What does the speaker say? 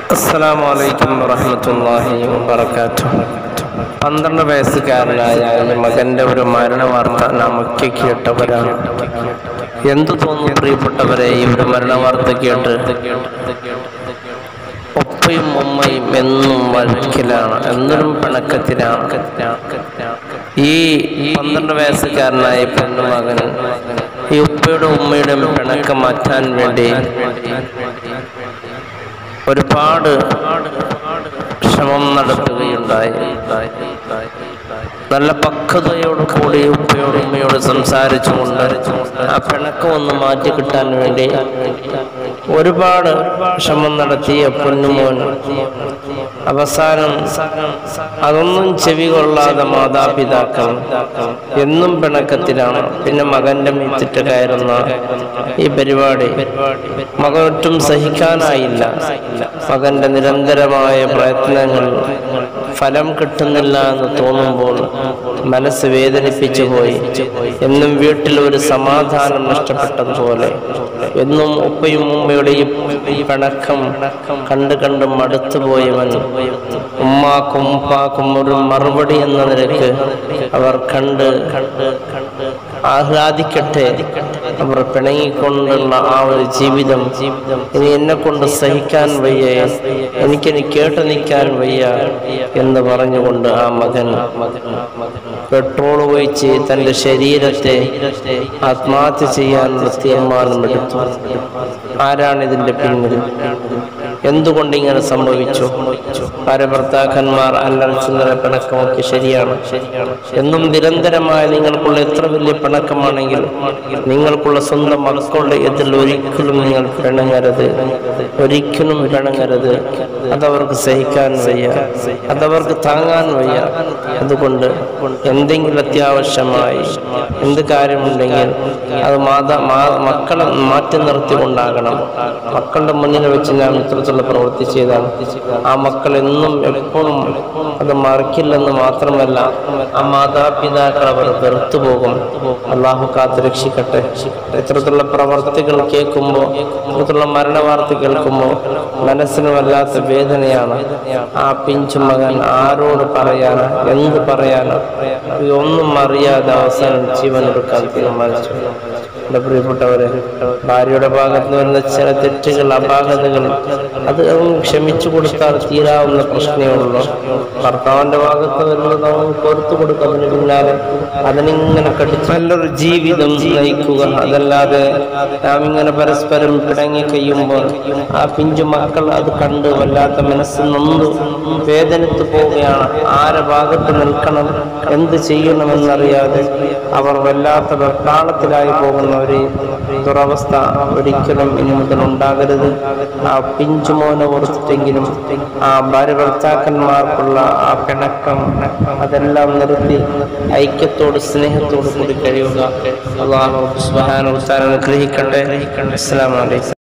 അസ്സലാമു അലൈക്കും വറഹ്മത്തുള്ളാഹി വബറകാതുഹു പന്ത്രണ്ട് വയസ്സുകാരനായ ഈ മകന്റെ ഒരു മരണ വാർത്ത നാം ഒക്കെ കേട്ടവരാണ് എന്തു തോന്നുന്നു പ്രിയപ്പെട്ടവരെ ഈ ഒരു മരണ വാർത്ത കേട്ട് ഉപ്പയും ഉമ്മയും എന്നും വഴക്കിലാണ് എന്നും പിണക്കത്തിലാണ് ഈ പന്ത്രണ്ട് വയസ്സുകാരനായ പെണ്ണുമകൻ ഈ ഉപ്പയുടെ ഉമ്മയുടെയും പിണക്കം മാറ്റാൻ വേണ്ടി ഒരുപാട് ശ്രമം നടത്തുകയുണ്ടായി നല്ല പക്വതയോട് കൂടി ഉപ്പയോട് ഉമ്മയോട് സംസാരിച്ചുകൊണ്ട് ആ പിണക്കം ഒന്ന് മാറ്റി കിട്ടാൻ വേണ്ടി ഒരുപാട് ശ്രമം നടത്തിയ പൊന്നുമോൻ അവസാനം അതൊന്നും ചെവി കൊള്ളാതെ മാതാപിതാക്കൾ എന്നും പിണക്കത്തിലാണ് പിന്നെ മകന്റെ മീത്തിട്ട് കയറുന്ന ഈ പരിപാടി മകനൊട്ടും സഹിക്കാനായില്ല മകന്റെ നിരന്തരമായ പ്രയത്നങ്ങൾ ഫലം കിട്ടുന്നില്ല എന്ന് തോന്നുമ്പോൾ മനസ്സ് വേദനിപ്പിച്ചു പോയി എന്നും വീട്ടിൽ ഒരു സമാധാനം നഷ്ടപ്പെട്ടതുപോലെ എന്നും ഉപ്പയും ഉമ്മയുടെയും ഈ പിണക്കം കണ്ട് കണ്ട് മടുത്തുപോയവൻ ഉമ്മാക്കും ഉപ്പാക്കും ഒരു മറുപടി എന്ന നിലക്ക് അവർ കണ്ട് ആഹ്ലാദിക്കട്ടെ അവർ പിണങ്ങിക്കൊണ്ടുള്ള ആ ഒരു ജീവിതം ഇനി എന്നെ കൊണ്ട് സഹിക്കാൻ വയ്യ എനിക്കിനി കേട്ടു നിൽക്കാൻ വയ്യ എന്ന് പറഞ്ഞുകൊണ്ട് ആ മകൻ പെട്രോൾ ഒഴിച്ച് തന്റെ ശരീരത്തെ ആത്മഹത്യ ചെയ്യാനുള്ള തീരുമാനമെടുത്തു ആരാണ് ഇതിന്റെ പിന്നിൽ എന്തുകൊണ്ട് ഇങ്ങനെ സംഭവിച്ചു ഭാര്യഭർത്താക്കന്മാർ അല്ലറച്ചില്ലറ പിണക്കമൊക്കെ ശരിയാണ് എന്നും നിരന്തരമായ നിങ്ങൾക്കുള്ള എത്ര വലിയ പിണക്കമാണെങ്കിൽ നിങ്ങൾക്കുള്ള സ്വന്തം മക്കളുടെ എതിൽ ഒരിക്കലും നിങ്ങൾ പിണങ്ങരുത് ഒരിക്കലും പിണങ്ങരുത് അതവർക്ക് സഹിക്കാൻ വയ്യ അതവർക്ക് താങ്ങാൻ വയ്യ അതുകൊണ്ട് എന്തെങ്കിലും അത്യാവശ്യമായി എന്ത് കാര്യമുണ്ടെങ്കിൽ അത് മാതാ മാ- മക്കളെ മാറ്റി നിർത്തിക്കൊണ്ടാകണം മക്കളുടെ മുന്നിൽ വെച്ച് ഞാൻ ഇത്തരത്തിലുള്ള പ്രവൃത്തി ചെയ്താണ് ആ മക്കൾ എന്നും എപ്പോഴും അത് മറക്കില്ലെന്ന് മാത്രമല്ല ആ മാതാപിതാക്കൾ അവർ വെറുത്തു പോകും അള്ളാഹു കാത്ത് രക്ഷിക്കട്ടെ ഇത്തരത്തിലുള്ള പ്രവർത്തികൾ കേൾക്കുമ്പോൾ ഇത്തരത്തിലുള്ള മരണ വാർത്ത കേൾക്കുമ്പോൾ മനസ്സിന് വല്ലാത്ത വേദനയാണ് ആ പിഞ്ചു മകൻ ആരോട് പറയാനാ എന്ത് പറയാനാ ഒന്നും അറിയാതെ അവസാനം ജീവൻ എടുക്കാൻ തീരുമാനിച്ചു എൻ്റെ പ്രിയപ്പെട്ടവരെ ഭാര്യയുടെ ഭാഗത്ത് നിന്ന് വരുന്ന ചില തെറ്റുകൾ അപാകതകൾ അത് അവൻ ക്ഷമിച്ചു കൊടുത്താൽ തീരാവുന്ന പ്രശ്നമേ ഉള്ളൂ ഭർത്താവിന്റെ ഭാഗത്ത് വരുന്നത് അവൻ പുറത്തു കൊടുക്കുന്നതിന് പിന്നാലെ അതിനിങ്ങനെ കടിച്ചു നല്ലൊരു ജീവിതം നയിക്കുക അതല്ലാതെ നാം ഇങ്ങനെ പരസ്പരം പിണങ്ങി കഴിയുമ്പോൾ ആ പിഞ്ചു മക്കൾ അത് കണ്ട് വല്ലാത്ത മനസ്സ് നൊന്ത് വേദനിച്ചു പോവുകയാണ് ആരെ ഭാഗത്ത് നിൽക്കണം എന്ത് ചെയ്യണമെന്നറിയാതെ അവർ വല്ലാത്ത വെപ്രാളത്തിലായി പോകുന്ന ഒരു ദുരവസ്ഥ ഒരിക്കലും ഇനി മുതൽ ഉണ്ടാകരുത് ആ പിഞ്ചുമോനെ ഓർത്തിട്ടെങ്കിലും ആ ഭാര്യ ഭർത്താക്കന്മാർക്കുള്ള ആ പിണക്കം അതെല്ലാം നിർത്തി ഐക്യത്തോട് സ്നേഹത്തോട് കൂടി കഴിയുക അള്ളാഹു സുബ്ഹാനഹു വ തആല അനുഗ്രഹിക്കട്ടെ അസ്സലാമു അലൈക്കും